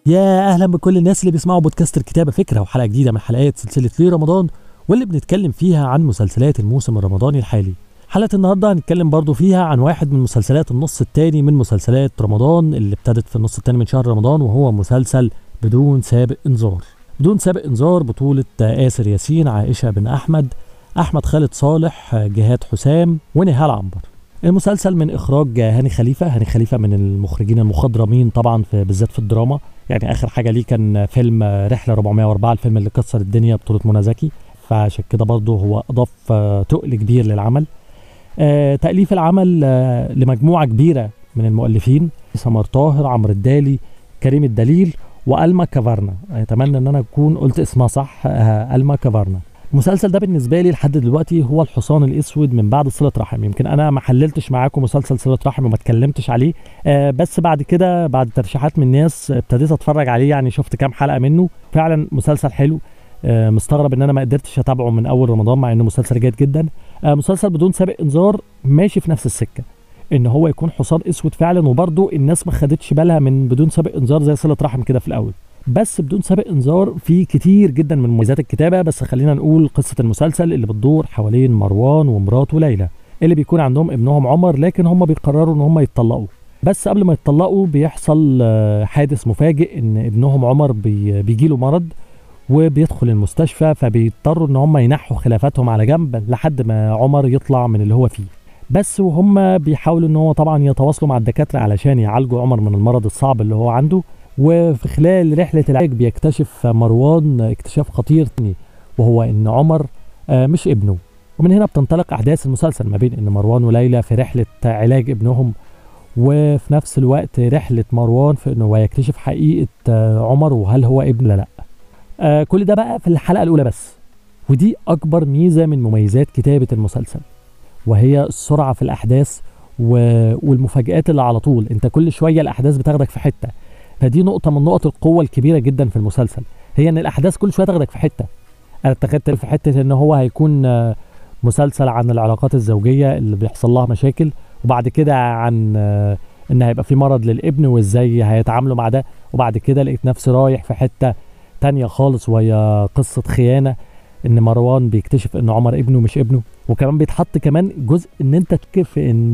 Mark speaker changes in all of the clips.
Speaker 1: يا اهلا بكل الناس اللي بيسمعوا بودكاست الكتابه فكره وحلقه جديده من حلقات سلسله ليه رمضان واللي بنتكلم فيها عن مسلسلات الموسم الرمضاني الحالي حلقه النهارده هنتكلم برضو فيها عن واحد من مسلسلات النص الثاني من مسلسلات رمضان اللي ابتدت في النص الثاني من شهر رمضان وهو مسلسل بدون سابق انذار بدون سابق انذار بطوله آسر ياسين عائشه بن احمد احمد خالد صالح جهاد حسام ونهال عنبر المسلسل من اخراج هاني خليفه هاني خليفه من المخرجين المخضرمين طبعا في بالذات في الدراما يعني اخر حاجه ليه كان فيلم رحله 404 الفيلم اللي كسر الدنيا بطوله منى زكي فعشان كده برضه هو اضاف تقل كبير للعمل آه تاليف العمل آه لمجموعه كبيره من المؤلفين سمر طاهر عمرو الدالي كريم الدليل والما كافارنا اتمنى ان انا اكون قلت اسمها صح آه الما كافارنا المسلسل ده بالنسبه لي لحد دلوقتي هو الحصان الاسود من بعد صله رحم يمكن انا ما حللتش معاكم مسلسل صله رحم وما اتكلمتش عليه آه بس بعد كده بعد ترشيحات من الناس ابتديت اتفرج عليه يعني شفت كام حلقه منه فعلا مسلسل حلو آه مستغرب ان انا ما قدرتش اتابعه من اول رمضان مع انه مسلسل جيد جدا آه مسلسل بدون سابق انذار ماشي في نفس السكه ان هو يكون حصان اسود فعلا وبرده الناس ما خدتش بالها من بدون سابق انذار زي صله رحم كده في الاول بس بدون سابق انذار في كتير جدا من مميزات الكتابه بس خلينا نقول قصه المسلسل اللي بتدور حوالين مروان ومراته ليلى اللي بيكون عندهم ابنهم عمر لكن هم بيقرروا ان هم يتطلقوا بس قبل ما يتطلقوا بيحصل حادث مفاجئ ان ابنهم عمر بي بيجي له مرض وبيدخل المستشفى فبيضطروا ان هم ينحوا خلافاتهم على جنب لحد ما عمر يطلع من اللي هو فيه بس وهم بيحاولوا ان هو طبعا يتواصلوا مع الدكاتره علشان يعالجوا عمر من المرض الصعب اللي هو عنده وفي خلال رحلة العلاج بيكتشف مروان اكتشاف خطير وهو ان عمر مش ابنه ومن هنا بتنطلق احداث المسلسل ما بين ان مروان وليلى في رحلة علاج ابنهم وفي نفس الوقت رحلة مروان في انه يكتشف حقيقة عمر وهل هو ابن ولا لا كل ده بقى في الحلقة الاولى بس ودي اكبر ميزة من مميزات كتابة المسلسل وهي السرعة في الاحداث والمفاجآت اللي على طول انت كل شوية الاحداث بتاخدك في حتة فدي نقطة من نقط القوة الكبيرة جدا في المسلسل هي ان الاحداث كل شوية تاخدك في حتة انا اتخذت في حتة ان هو هيكون مسلسل عن العلاقات الزوجية اللي بيحصل لها مشاكل وبعد كده عن ان هيبقى في مرض للابن وازاي هيتعاملوا مع ده وبعد كده لقيت نفسي رايح في حتة تانية خالص وهي قصة خيانة ان مروان بيكتشف ان عمر ابنه مش ابنه وكمان بيتحط كمان جزء ان انت تكف ان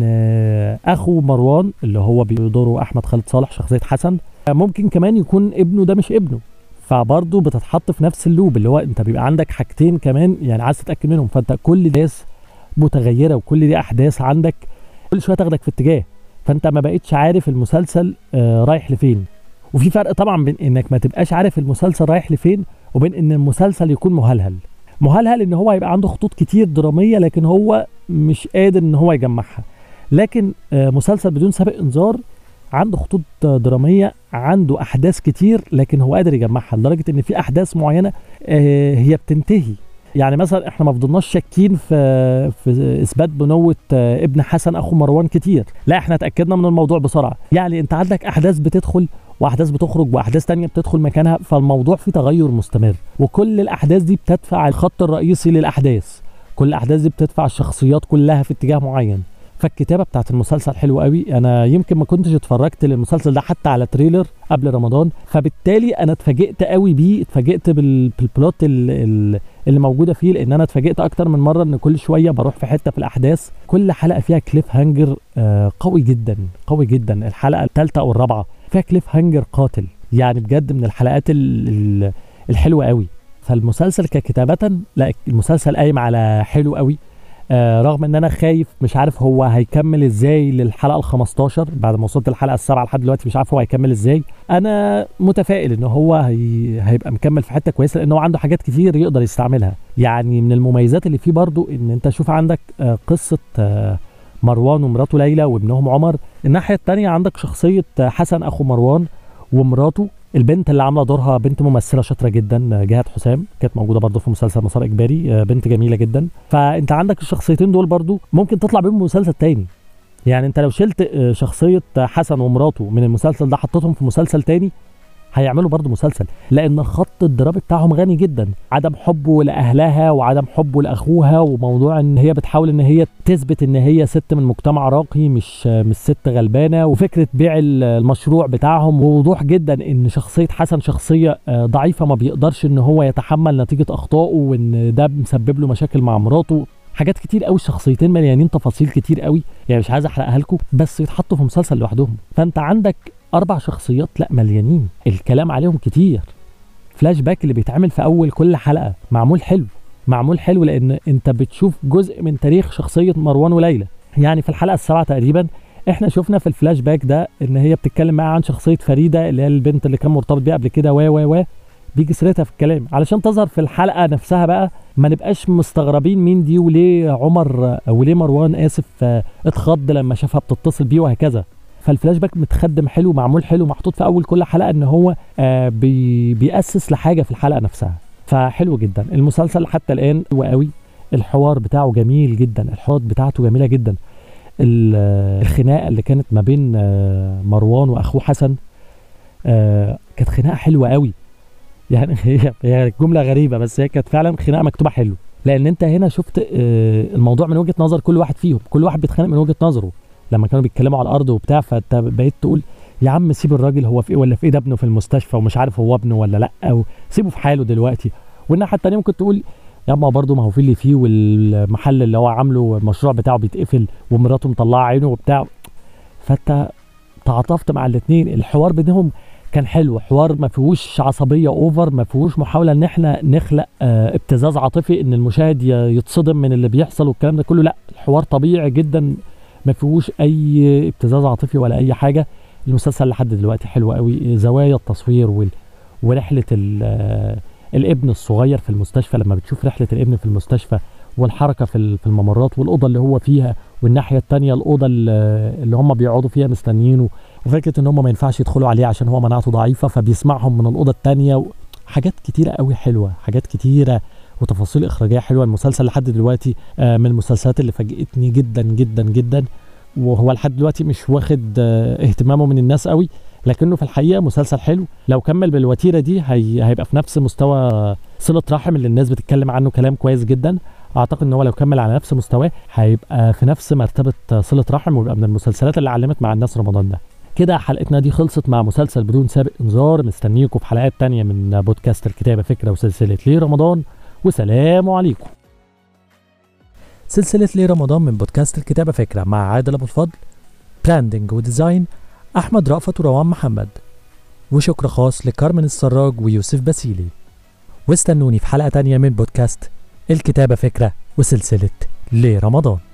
Speaker 1: اخو مروان اللي هو بيدوره احمد خالد صالح شخصيه حسن ممكن كمان يكون ابنه ده مش ابنه فبرضه بتتحط في نفس اللوب اللي هو انت بيبقى عندك حاجتين كمان يعني عايز تتاكد منهم فانت كل ناس متغيره وكل دي احداث عندك كل شويه تاخدك في اتجاه فانت ما بقتش عارف المسلسل آه رايح لفين وفي فرق طبعا بين انك ما تبقاش عارف المسلسل رايح لفين وبين ان المسلسل يكون مهلهل مهلهل ان هو هيبقى عنده خطوط كتير دراميه لكن هو مش قادر ان هو يجمعها لكن آه مسلسل بدون سابق انذار عنده خطوط دراميه عنده احداث كتير لكن هو قادر يجمعها لدرجه ان في احداث معينه آه هي بتنتهي يعني مثلا احنا ما فضلناش شاكين في في اثبات بنوه آه ابن حسن اخو مروان كتير لا احنا اتاكدنا من الموضوع بسرعه يعني انت عندك احداث بتدخل واحداث بتخرج واحداث تانية بتدخل مكانها فالموضوع فيه تغير مستمر وكل الاحداث دي بتدفع الخط الرئيسي للاحداث كل الاحداث دي بتدفع الشخصيات كلها في اتجاه معين فالكتابه بتاعت المسلسل حلوه قوي انا يمكن ما كنتش اتفرجت للمسلسل ده حتى على تريلر قبل رمضان فبالتالي انا اتفاجئت قوي بيه اتفاجئت بالبلوت اللي موجوده فيه لان انا اتفاجئت اكتر من مره ان كل شويه بروح في حته في الاحداث كل حلقه فيها كليف هانجر قوي جدا قوي جدا الحلقه الثالثه او الرابعه فيها كليف هانجر قاتل يعني بجد من الحلقات الحلوه قوي فالمسلسل ككتابه لا المسلسل قايم على حلو قوي آه رغم ان انا خايف مش عارف هو هيكمل ازاي للحلقه ال 15 بعد ما وصلت الحلقه السابعه لحد دلوقتي مش عارف هو هيكمل ازاي انا متفائل ان هو هي... هيبقى مكمل في حته كويسه لان هو عنده حاجات كتير يقدر يستعملها يعني من المميزات اللي فيه برضو ان انت شوف عندك آه قصه آه مروان ومراته ليلى وابنهم عمر الناحيه الثانيه عندك شخصيه حسن اخو مروان ومراته البنت اللي عامله دورها بنت ممثله شاطره جدا جهاد حسام كانت موجوده برضه في مسلسل مسار اجباري بنت جميله جدا فانت عندك الشخصيتين دول برضه ممكن تطلع بيهم مسلسل تاني يعني انت لو شلت شخصيه حسن ومراته من المسلسل ده حطيتهم في مسلسل تاني هيعملوا برضه مسلسل لان الخط الدرامي بتاعهم غني جدا عدم حبه لاهلها وعدم حبه لاخوها وموضوع ان هي بتحاول ان هي تثبت ان هي ست من مجتمع راقي مش مش ست غلبانه وفكره بيع المشروع بتاعهم ووضوح جدا ان شخصيه حسن شخصيه ضعيفه ما بيقدرش ان هو يتحمل نتيجه اخطائه وان ده مسبب له مشاكل مع مراته حاجات كتير قوي الشخصيتين مليانين تفاصيل كتير قوي يعني مش عايز احرقها لكم بس يتحطوا في مسلسل لوحدهم فانت عندك اربع شخصيات لا مليانين الكلام عليهم كتير فلاش باك اللي بيتعمل في اول كل حلقه معمول حلو معمول حلو لان انت بتشوف جزء من تاريخ شخصيه مروان وليلى يعني في الحلقه السابعه تقريبا احنا شفنا في الفلاش باك ده ان هي بتتكلم معاه عن شخصيه فريده اللي هي البنت اللي كان مرتبط بيها قبل كده و و و بيجي سيرتها في الكلام علشان تظهر في الحلقه نفسها بقى ما نبقاش مستغربين مين دي وليه عمر وليه مروان اسف اتخض لما شافها بتتصل بيه وهكذا فالفلاش باك متخدم حلو معمول حلو محطوط في اول كل حلقه ان هو آه بي بيأسس لحاجه في الحلقه نفسها فحلو جدا المسلسل حتى الان هو قوي الحوار بتاعه جميل جدا الحوار بتاعته جميله جدا الخناقه اللي كانت ما بين آه مروان واخوه حسن آه كانت خناقه حلوه قوي يعني هي هي جمله غريبه بس هي كانت فعلا خناقه مكتوبه حلو لان انت هنا شفت آه الموضوع من وجهه نظر كل واحد فيهم كل واحد بيتخانق من وجهه نظره لما كانوا بيتكلموا على الارض وبتاع فانت بقيت تقول يا عم سيب الراجل هو في ايه ولا في ايه ده ابنه في المستشفى ومش عارف هو ابنه ولا لا او سيبه في حاله دلوقتي والناحيه الثانيه ممكن تقول يا اما برضه ما هو في اللي فيه والمحل اللي هو عامله المشروع بتاعه بيتقفل ومراته مطلعه عينه وبتاع فانت تعاطفت مع الاثنين الحوار بينهم كان حلو حوار ما فيهوش عصبيه اوفر ما فيهوش محاوله ان احنا نخلق اه ابتزاز عاطفي ان المشاهد يتصدم من اللي بيحصل والكلام ده كله لا الحوار طبيعي جدا ما فيهوش اي ابتزاز عاطفي ولا اي حاجه المسلسل لحد دلوقتي حلو قوي زوايا التصوير وال... ورحله ال... الابن الصغير في المستشفى لما بتشوف رحله الابن في المستشفى والحركه في في الممرات والاوضه اللي هو فيها والناحيه الثانيه الاوضه اللي هم بيقعدوا فيها مستنيينه وفكره ان هم ما ينفعش يدخلوا عليه عشان هو مناعته ضعيفه فبيسمعهم من الاوضه الثانيه حاجات كتيره قوي حلوه حاجات كتيره وتفاصيل اخراجيه حلوه المسلسل لحد دلوقتي من المسلسلات اللي فاجئتني جدا جدا جدا وهو لحد دلوقتي مش واخد اهتمامه من الناس قوي لكنه في الحقيقه مسلسل حلو لو كمل بالوتيره دي هي هيبقى في نفس مستوى صله رحم اللي الناس بتتكلم عنه كلام كويس جدا اعتقد ان هو لو كمل على نفس مستواه هيبقى في نفس مرتبه صله رحم ويبقى من المسلسلات اللي علمت مع الناس رمضان ده كده حلقتنا دي خلصت مع مسلسل بدون سابق انذار مستنيكم في حلقات تانية من بودكاست الكتابة فكرة وسلسلة ليه رمضان وسلام عليكم سلسلة ليه رمضان من بودكاست الكتابة فكرة مع عادل أبو الفضل براندنج وديزاين أحمد رأفت وروان محمد وشكر خاص لكارمن السراج ويوسف باسيلي واستنوني في حلقة تانية من بودكاست الكتابة فكرة وسلسلة ليه رمضان